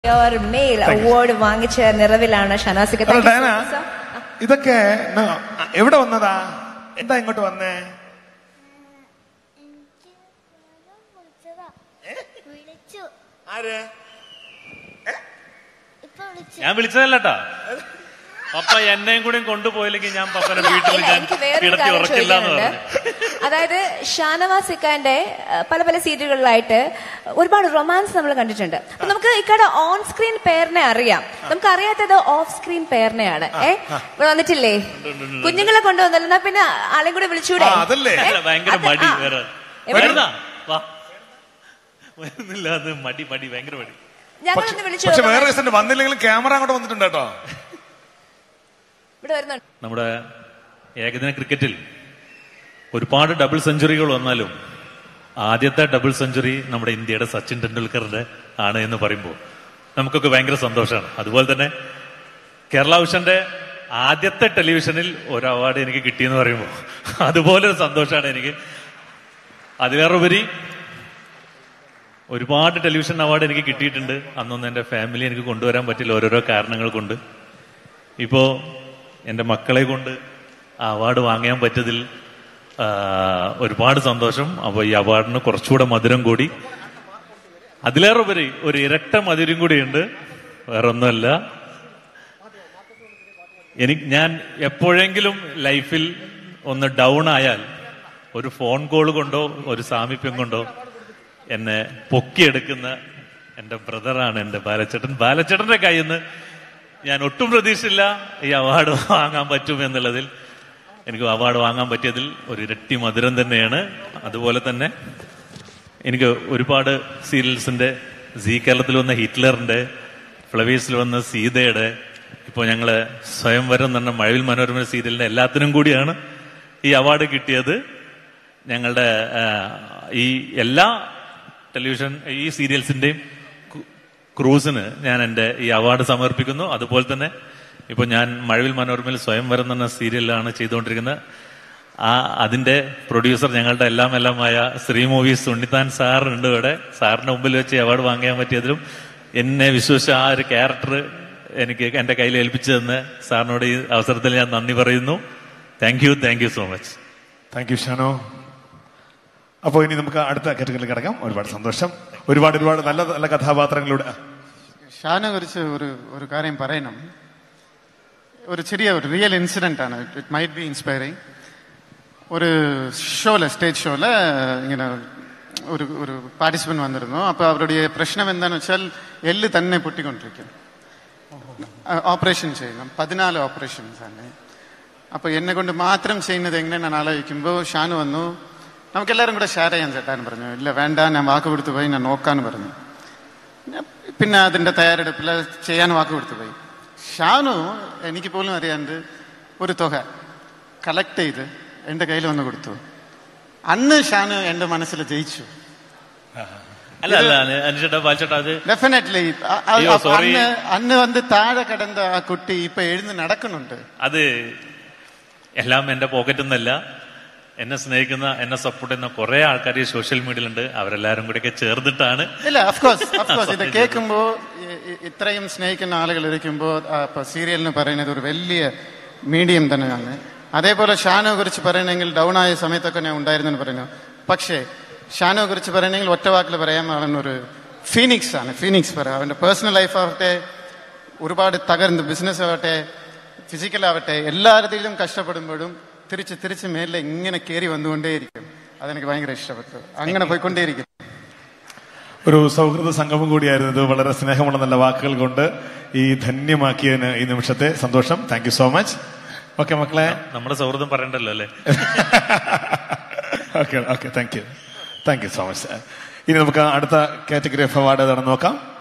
ഒരു mail award വാങ്ങിച്ച നിറവിലാണ് ഷനാസിക്ക് അല്ല Thank you so Diana much, sir. ഇതൊക്കെ ന- എവിടെ വന്നതാ എന്താ ഇങ്ങോട്ട് വന്നേ വിളിച്ചതാ വിളിച്ചു ആര് ഇപ്പൊ വിളിച്ചു ഞാൻ വിളിച്ചതല്ലട്ടാ പപ്പ എന്നെയും കൂടി കൊണ്ടുപോയില്ലെങ്കിൽ ഞാൻ പപ്പനെ വീട്ടിൽ അല്ല, ഞാൻ എനിക്ക് വേറൊരു കിടത്തി കാര്യം ഉറക്കില്ല എന്ന് ചോദിക്കാനുണ്ട് പറഞ്ഞു അതായത് ഷാനവാസ് ഇക്കാന്റെ അഹ്, പല പല സീരിയലുകളിലായിട്ട് ഒരുപാട് റൊമാൻസ് നമ്മൾ കണ്ടിട്ടുണ്ട് അപ്പൊ നമുക്ക് ഇക്കടെ ഓൺ സ്ക്രീൻ പേരിനെ അറിയാം നമുക്ക് അറിയാത്തത് ഓഫ് സ്ക്രീൻ പേരിനെയാണ് ഏ ഇവിടെ വന്നിട്ടില്ലേ കുഞ്ഞുങ്ങളെ കൊണ്ടുവന്നല്ലോ എന്നാ പിന്നെ ആളെയും കൂടെ വിളിച്ചൂടെ ആ, അതല്ലേ? ഏ? അല്ല, ഭയങ്കര അത്, മടി ആ. വേറെ എവിടെ? വരുന്നാ വാ വരുന്നില്ല അത് മടി മടി ഭയങ്കര മടി ഞങ്ങളൊന്ന് വിളിച്ചു പക്ഷെ നോക്കാം. വേറെ റീസൺ വന്നില്ലെങ്കിലും ക്യാമറ അങ്ങോട്ട് വന്നിട്ടുണ്ട് കേട്ടോ ഇവിടെ വരുന്നുണ്ട് നമ്മുടെ ഏകദിന ക്രിക്കറ്റിൽ ഒരുപാട് ഡബിൾ സെഞ്ചുറികൾ വന്നാലും ആദ്യത്തെ ഡബിൾ സെഞ്ചുറി നമ്മുടെ ഇന്ത്യയുടെ സച്ചിൻ ടെണ്ടുൽക്കറിന്റെ ആണ് എന്ന് പറയുമ്പോൾ നമുക്കൊക്കെ ഭയങ്കര സന്തോഷമാണ് അതുപോലെ തന്നെ കേരള വിഷന്റെ ആദ്യത്തെ ടെലിവിഷനിൽ ഒരു അവാർഡ് എനിക്ക് കിട്ടിയെന്ന് പറയുമ്പോൾ അതുപോലെ ഒരു സന്തോഷമാണ് എനിക്ക് അതിലേറുപരി ഒരുപാട് ടെലിവിഷൻ അവാർഡ് എനിക്ക് കിട്ടിയിട്ടുണ്ട് അന്നൊന്നും എൻ്റെ ഫാമിലി എനിക്ക് കൊണ്ടുവരാൻ പറ്റില്ല ഓരോരോ കാരണങ്ങൾ കൊണ്ട് ഇപ്പോ എൻ്റെ മക്കളെ കൊണ്ട് ആ അവാർഡ് വാങ്ങാൻ പറ്റിയതിൽ ആ, ഒരുപാട് സന്തോഷം അപ്പോൾ ഈ അവാർഡിന് കുറച്ചുകൂടെ മധുരം കൂടി അതിലേറെ ഉപരി ഒരു ഇരട്ട മധുരം കൂടിയുണ്ട് വേറൊന്നുമല്ല എനിക്ക് ഞാൻ എപ്പോഴെങ്കിലും ലൈഫിൽ ഒന്ന് ഡൗൺ ആയാൽ ഒരു ഫോൺ കോൾ കൊണ്ടോ ഒരു സാമീപ്യം കൊണ്ടോ എന്നെ പൊക്കിയെടുക്കുന്ന എൻ്റെ ബ്രദറാണ് എൻ്റെ ബാലച്ചേട്ടൻ ബാലച്ചേട്ടന്റെ കയ്യിൽ നിന്ന് ഞാൻ ഒട്ടും പ്രതീക്ഷയില്ല ഈ അവാർഡ് വാങ്ങാൻ പറ്റും എന്നുള്ളതിൽ എനിക്ക് അവാർഡ് വാങ്ങാൻ പറ്റിയതിൽ ഒരു ഇരട്ടി മധുരം തന്നെയാണ് അതുപോലെ തന്നെ എനിക്ക് ഒരുപാട് സീരിയൽസിന്റെ സീ കേരളത്തിൽ വന്ന ഹിറ്റ്ലറിന്റെ ഫ്ലവേഴ്സിൽ വന്ന സീതയുടെ ഇപ്പോൾ ഞങ്ങള് സ്വയംവരം എന്ന് പറഞ്ഞ മഴവിൽ മനോരമ സീരിയലിന്റെ എല്ലാത്തിനും കൂടിയാണ് ഈ അവാർഡ് കിട്ടിയത് ഞങ്ങളുടെ ആ, ഈ എല്ലാ ടെലിവിഷൻ ഈ സീരിയൽസിന്റെയും കു- ക്രൂസിന് ഞാൻ എൻ്റെ ഈ അവാർഡ് സമർപ്പിക്കുന്നു അതുപോലെ തന്നെ ഇപ്പൊ ഞാൻ മഴവിൽ മനോരമയിൽ സ്വയംവരം എന്ന സീരിയലാണ് ചെയ്തുകൊണ്ടിരിക്കുന്നത് ആ അതിന്റെ പ്രൊഡ്യൂസർ ഞങ്ങളുടെ എല്ലാം എല്ലാമായ ശ്രീ മൂവീസ് ഉണ്ണിത്താൻ സാറുണ്ട് ഇവിടെ സാറിന്റെ മുമ്പിൽ വെച്ച് അവാർഡ് വാങ്ങാൻ പറ്റിയതിലും എന്നെ വിശ്വസിച്ച ആ ഒരു ക്യാരക്ടർ എനിക്ക് എന്റെ കയ്യിൽ ഏൽപ്പിച്ചു തന്ന് സാറിനോട് ഈ അവസരത്തിൽ ഞാൻ നന്ദി പറയുന്നു thank you thank you so much thank you Shano അപ്പോ ഇനി നമുക്ക് അടുത്ത കാറ്റഗറിയിൽ കിടക്കാം ഒരുപാട് സന്തോഷം ഒരുപാട് ഒരുപാട് നല്ല നല്ല കഥാപാത്രങ്ങളുടെ ഷാനെ കുറിച്ച് ഒരു ഒരു കാര്യം പറയണം ഒരു ചെറിയ ഒരു റിയൽ ഇൻസിഡന്റ് ആണ് ഇറ്റ് മൈറ്റ് ബി ഇൻസ്പയറിങ് ഒരു ഷോல സ്റ്റേജ് ഷോல ഇങ്ങനെ ഒരു ഒരു പാർട്ടിസിപ്പന്റ് വന്നിരുന്നു അപ്പൊ അവരുடைய പ്രശ്നം എന്താന്ന് വെച്ചാൽ എല്ല് തന്നെ പൊട്ടിക്കൊണ്ടിരിക്കും ഓപ്പറേഷൻ ചെയ്യണം പതിനാല് ഓപ്പറേഷൻസ് ആണ് അപ്പൊ എന്നെ കൊണ്ട് മാത്രം ചെയ്യുന്നത് എങ്ങനെയാണ് ആലോചിക്കുമ്പോൾ ഷാനു വന്നു നമുക്കെല്ലാവരും കൂടെ ഷെയർ ചെയ്യാൻ ചേട്ടാൻ പറഞ്ഞു ഇല്ല വേണ്ട ഞാൻ വാക്ക് കൊടുത്തു പോയി ഞാൻ നോക്കാന്ന് പറഞ്ഞു ഞാൻ പിന്നെ അതിന്റെ തയ്യാറെടുപ്പിൽ ചെയ്യാൻ വാക്ക് കൊടുത്തു പോയി ഷാനു എനിക്ക് പോലും അറിയാണ്ട് ഒരു തുക കളക്ട് ചെയ്ത് എന്റെ കയ്യിൽ വന്ന് കൊടുത്തു അന്ന് ഷാനു എന്റെ മനസ്സിൽ ജയിച്ചു അല്ല അല്ല അനുചേട്ടാ ബാലച്ചേട്ടാ അത് ഡെഫിനറ്റ്ലി അയ്യോ, sorry. അന്ന് അന്ന് വന്ന് താഴെ കിടന്ന ആ കുട്ടി ഇപ്പൊ എഴുന്ന് നടക്കുന്നുണ്ട് അത് എല്ലാം എന്റെ പോക്കറ്റിൽ നിന്നല്ല എന്നെ സ്നേഹിക്കുന്ന എന്നെ സപ്പോർട്ട് ചെയ്യുന്ന കുറെ ആൾക്കാർ ഈ സോഷ്യൽ മീഡിയയിലുണ്ട് അവരെല്ലാരും കൂടെയൊക്കെ ചേർന്നിട്ടാണ് ഇല്ല അഫ്കോഴ്സ് അഫ്കോഴ്സ് ഇത് കേൾക്കുമ്പോ ഇ- ഇ- ഇത്രയും സ്നേഹിക്കുന്ന ആളുകൾ ഇരിക്കുമ്പോ സീരിയൽ എന്ന് പറയുന്നത് ഒരു വലിയ മീഡിയം തന്നെയാണ് അതേപോലെ ഷാനോ കുറിച്ച് പറയണമെങ്കിൽ ഡൗൺ ആയ സമയത്തൊക്കെ ഞാൻ ഉണ്ടായിരുന്നു പറയുന്നു പക്ഷേ ഷാനോ കുറിച്ച് പറയണമെങ്കിൽ ഒറ്റ വാക്കിൽ പറയാൻ അവൻ ഒരു ഫീനിക്സ് ആണ് ഫീനിക്സ് പറയാം അവന്റെ പേഴ്സണൽ ലൈഫ് ആവട്ടെ ഒരുപാട് തകർന്ന് ബിസിനസ് ആവട്ടെ ഫിസിക്കൽ ആവട്ടെ എല്ലാവരുടെയിലും കഷ്ടപ്പെടുമ്പോഴും തിരിച്ച് തിരിച്ച് മേലെ ഇങ്ങനെ കയറി വന്നുകൊണ്ടേയിരിക്കും അതെനിക്ക് ഭയങ്കര ഇഷ്ടപ്പെട്ടു അങ്ങനെ പോയിക്കൊണ്ടേയിരിക്കും ഒരു സൗഹൃദ സംഗമം കൂടിയായിരുന്നു ഇത് വളരെ സ്നേഹമുള്ള നല്ല വാക്കുകൾ കൊണ്ട് ഈ ധന്യമാക്കിയതിന് ഈ നിമിഷത്തെ സന്തോഷം thank you so much okay മക്കളെ നമ്മുടെ സൗഹൃദം പറയണ്ടല്ലോ അല്ലേ okay okay thank you thank you so much ഇനി നമുക്ക് അടുത്ത കാറ്റഗറി ഓഫ് അവാർഡ് ഏതാണെന്ന് നോക്കാം